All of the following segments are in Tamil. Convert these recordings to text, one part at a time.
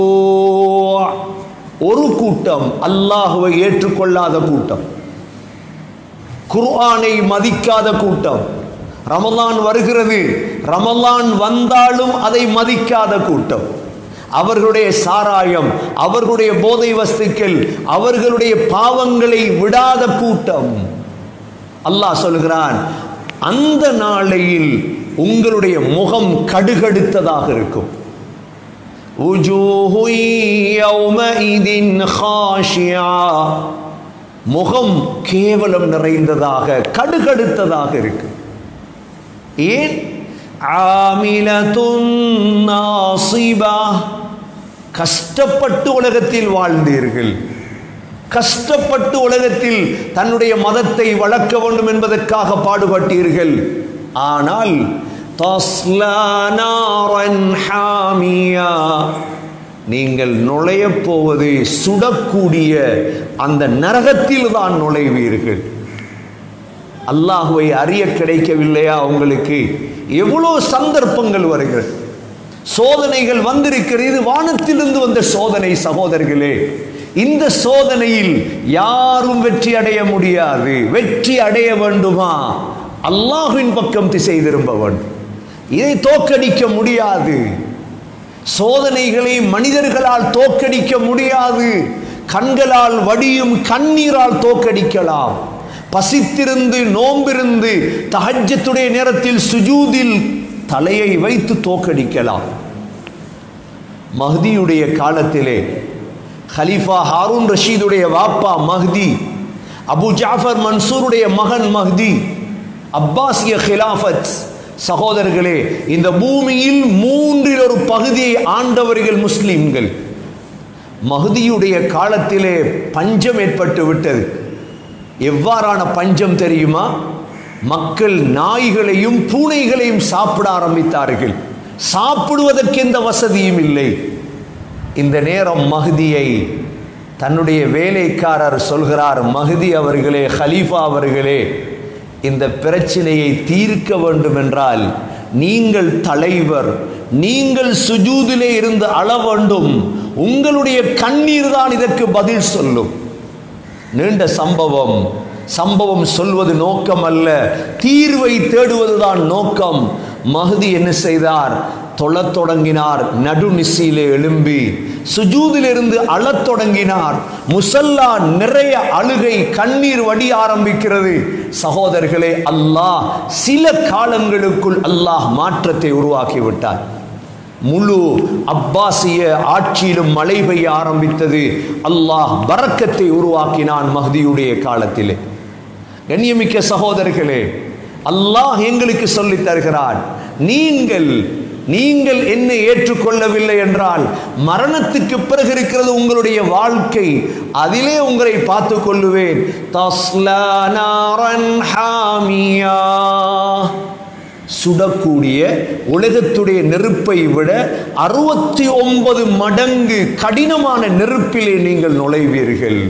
ஒரு கூட்டம் அல்லாஹுவை ஏற்றுக்கொள்ளாத கூட்டம் குர்ஆனை மதிக்காத கூட்டம் ரமலான் வருகிறது ரமலான் வந்தாலும் அதை மதிக்காத கூட்டம் அவர்களுடைய சாராயம் அவர்களுடைய போதை வஸ்துக்கள் அவர்களுடைய பாவங்களை விடாத கூட்டம் அல்லாஹ் சொல்கிறான் அந்த நாளையில் உங்களுடைய முகம் கடுகடுத்ததாக இருக்கும் وجوه يومئذ خاشعة முகம் கேவலம் நிறைந்ததாக கடுகடுத்ததாக இருக்கு ஏன் ஆமிலத்துன் நாசிபா கஷ்டப்பட்டு உலகத்தில் வாழ்ந்தீர்கள் கஷ்டப்பட்டு உலகத்தில் தன்னுடைய மதத்தை வளர்க்க வேண்டும் என்பதற்காக பாடுபட்டீர்கள் ஆனால் தஸ்லா நாரன் ஹாமியா நீங்கள் நுழையப் போவது சுடக்கூடிய அந்த நரகத்தில் தான் நுழைவீர்கள் அல்லாஹுவை அறிய கிடைக்கவில்லையா உங்களுக்கு எவ்வளோ சந்தர்ப்பங்கள் வருகிறது சோதனைகள் வந்திருக்கிறது இது வானத்திலிருந்து வந்த சோதனை சகோதரர்களே இந்த சோதனையில் யாரும் வெற்றி அடைய முடியாது வெற்றி அடைய வேண்டுமா அல்லாஹ்வின் பக்கம் திசை திரும்ப வேண்டும் இதை தோற்கடிக்க முடியாது சோதனைகளை மனிதர்களால் தோற்கடிக்க முடியாது கண்களால் வடியும் கண்ணீரால் தோற்கடிக்கலாம் பசித்திருந்து நோம்பிருந்து தஹஜ்ஜத்துடைய நேரத்தில் சுஜூதில் தலையை வைத்து தோற்கடிக்கலாம் மஹ்தியுடைய காலத்திலே ஹலீஃபா ஹாரூன் ரஷீதுடைய வாப்பா மஹ்தி அபு ஜாஃபர் மன்சூருடைய மகன் மஹ்தி அப்பாசிய ஹிலாஃபத் சகோதரர்களே இந்த பூமியில் மூன்றில் ஒரு பகுதியை ஆண்டவர்கள் முஸ்லிம்கள் மகுதியுடைய காலத்திலே பஞ்சம் ஏற்பட்டு விட்டது எவ்வாறான பஞ்சம் தெரியுமா மக்கள் நாய்களையும் பூனைகளையும் சாப்பிட ஆரம்பித்தார்கள் சாப்பிடுவதற்கு எந்த வசதியும் இல்லை இந்த நேரம் மஹதியை தன்னுடைய வேலைக்காரர் சொல்கிறார் மஹதி அவர்களே ஹலீஃபா அவர்களே இந்த பிரச்சனையை தீர்க்க வேண்டும் என்றால் நீங்கள் தலைவர் நீங்கள் சுஜூதிலே இருந்து அழ வேண்டும் உங்களுடைய கண்ணீர் தான் இதற்கு பதில் சொல்லும் நீண்ட சம்பவம் சம்பவம் சொல்வது நோக்கம் அல்ல தீர்வை தேடுவதுதான் நோக்கம் மஹதி என்ன செய்தார் தொழத் தொடங்கினார் நடுநிசையிலே எழும்பி சுஜூதிலிருந்து அழத் தொடங்கினார் முசல்லா நிறைய அழுகை கண்ணீர் வடி ஆரம்பிக்கிறது சகோதரர்களே அல்லாஹ் சில காலங்களுக்குள் அல்லாஹ் மாற்றத்தை உருவாக்கி விட்டார் முழு அப்பாசிய ஆட்சியிலும் மழை பெய்ய ஆரம்பித்தது அல்லாஹ் பறக்கத்தை உருவாக்கினான் மஹதியுடைய காலத்திலே கண்ணியமிக்க சகோதரர்களே அல்லாஹ் எங்களுக்கு சொல்லித் தருகிறான் நீங்கள் நீங்கள் என்னை ஏற்றுக்கொள்ளவில்லை என்றால் மரணத்துக்கு பிறகு இருக்கிறது உங்களுடைய வாழ்க்கை அதிலே உங்களை பார்த்து கொள்ளுவேன் தஸ்லா நாரன் ஹாமியா சுடக்கூடிய உலகத்துடைய நெருப்பை விட அறுபத்தி ஒன்பது மடங்கு கடினமான நெருப்பிலே நீங்கள் நுழைவீர்கள்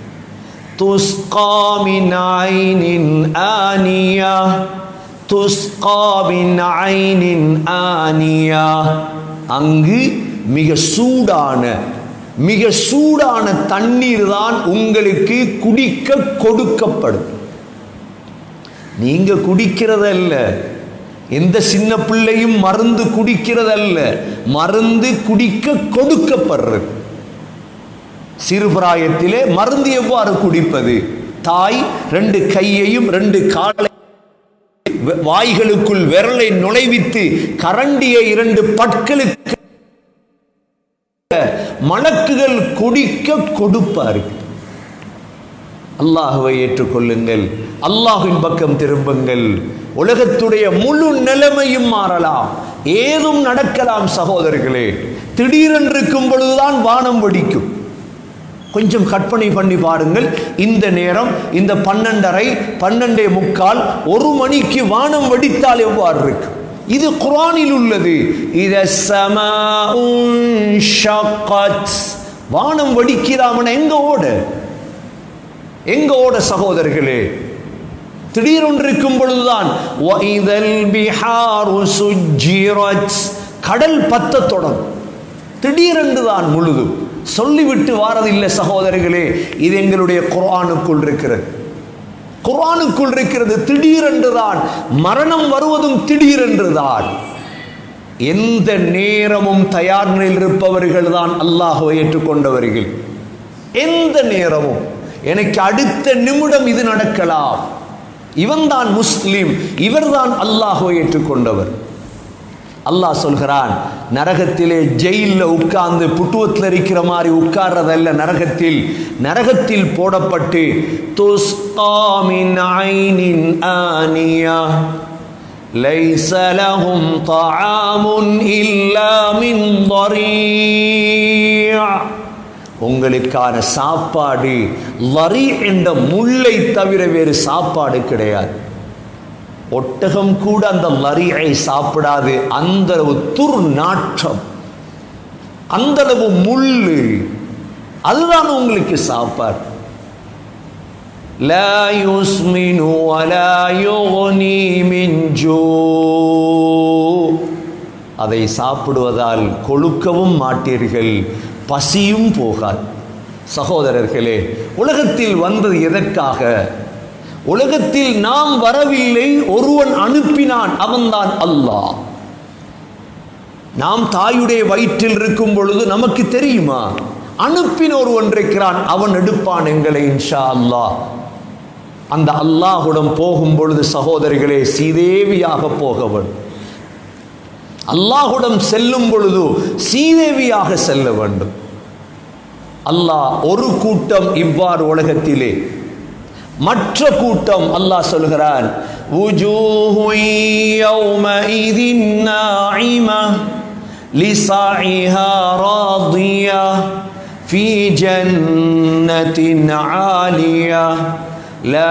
تسقى من عين آنية تسقى من عين آنية அங்கு மிக சூடான மிக சூடான தண்ணீர் தான் உங்களுக்கு குடிக்க கொடுக்கப்படும் நீங்க குடிக்கிறதல்ல எந்த சின்ன பிள்ளையும் மருந்து குடிக்கிறதல்ல மருந்து குடிக்க கொடுக்கப்படுறது சிறுபிராயத்திலே மருந்து எவ்வாறு குடிப்பது தாய் ரெண்டு கையையும் ரெண்டு காலை வாய்களுக்குள் விரலை நுழைவித்து கரண்டிய இரண்டு பற்களுக்கு மலக்குகள் குடிக்க கொடுப்பார்கள் அல்லாஹுவை ஏற்றுக்கொள்ளுங்கள் அல்லாஹின் பக்கம் திரும்புங்கள் உலகத்துடைய முழு நிலைமையும் மாறலாம் ஏதும் நடக்கலாம் சகோதரர்களே திடீரென்றிருக்கும் பொழுதுதான் வானம் வெடிக்கும் கொஞ்சம் கற்பனை பண்ணி பாருங்கள் இந்த நேரம் இந்த பன்னெண்டரை பன்னெண்டே முக்கால் ஒரு மணிக்கு வானம் வெடித்தால் எவ்வாறு இருக்கு இது குரானில் உள்ளது இத வானம் வெடிக்கிறாமன எங்க ஓட எங்க ஓட சகோதரர்களே திடீரென்றிருக்கும் பொழுதுதான் கடல் பத்த தொடங்கும் திடீரென்று தான் முழுதும் சொல்லிவிட்டு வாரதில்லை சகோதரர்களே இது எங்களுடைய குர்ஆனுக்குள் இருக்கிறது குர்ஆனுக்குள் இருக்கிறது திடீரென்று தான் மரணம் வருவதும் திடீரென்று தான் எந்த நேரமும் தயார் நிலையில் இருப்பவர்கள் தான் அல்லாஹுவை ஏற்றுக்கொண்டவர்கள் எந்த நேரமும் எனக்கு அடுத்த நிமிடம் இது நடக்கலாம் இவன்தான் முஸ்லிம் இவர்தான் அல்லாஹுவை ஏற்றுக்கொண்டவர் அல்லாஹ் சொல்கிறான் நரகத்திலே ஜெயிலில் உட்கார்ந்து புட்டுவத்தில் இருக்கிற மாதிரி உட்கார்றதல்ல நரகத்தில் நரகத்தில் போடப்பட்டு துஸ்காமின் ஐனின் ஆனியா ليس لهم طعام إلا من ضريع உங்களுக்கான சாப்பாடு வரி என்ற முல்லை தவிர வேறு சாப்பாடு கிடையாது ஒட்டகம் கூட அந்த லரியை சாப்பிடாது அந்த அளவு துர்நாற்றம் அந்த அளவு முள்ளு அதுதான் உங்களுக்கு சாப்பாடு لا يسمن ولا يغني من جوع அதை சாப்பிடுவதால் கொழுக்கவும் மாட்டீர்கள் பசியும் போகாது சகோதரர்களே உலகத்தில் வந்தது எதற்காக உலகத்தில் நாம் வரவில்லை ஒருவன் அனுப்பினான் அவன்தான் அல்லாஹ் நாம் தாயுடைய வயிற்றில் இருக்கும் பொழுது நமக்கு தெரியுமா அனுப்பின ஒருவன் இருக்கிறான் அவன் எடுப்பான் எங்களை இன்ஷா அல்லாஹ் அந்த அல்லாஹுடன் போகும் பொழுது சகோதரிகளே சீதேவியாக போகவன் அல்லாஹுடன் செல்லும் பொழுது சீதேவியாக செல்ல வேண்டும் அல்லாஹ் ஒரு கூட்டம் இவ்வாறு உலகத்திலே மற்ற கூட்டம் அல்லாஹ் சொல்கிறான் وجوه يومئذ ناعمة لسعيها راضية في جنة عالية لا